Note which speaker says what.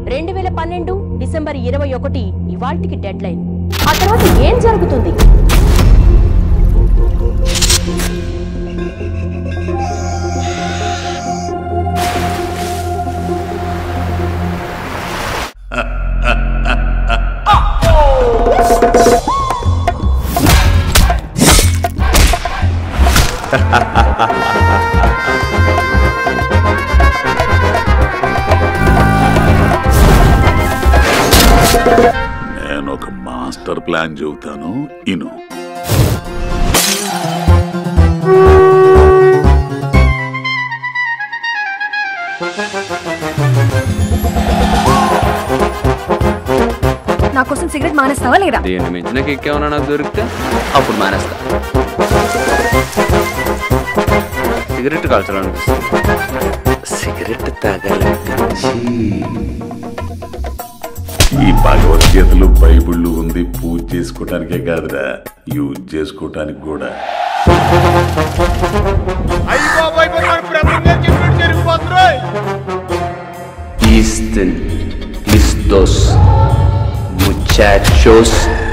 Speaker 1: రెండు వేల పన్నెండు డిసెంబర్ ఇరవై ఒకటి ఇవాల్టికి డెడ్ లైన్ ఆ తర్వాత ఏం జరుగుతుంది
Speaker 2: నేను ఒక మాస్టర్ ప్లాన్ చెబుతాను ఇను
Speaker 3: నా కోసం సిగరెట్ మానేస్తావా లేదా
Speaker 4: దీన్ని మించిన కిక్ ఏమన్నా నాకు దొరికితే అప్పుడు మానేస్తా సిగరెట్ కాల్చాలనిపిస్తుంది సిగరెట్ తాగాలనిపించి
Speaker 2: ఈ భగవద్గీతలు బైబిళ్ళు ఉంది పూజ చేసుకోవటానికే కాదురా యూజ్ చేసుకోవటానికి కూడా
Speaker 4: Easton, listos, muchachos.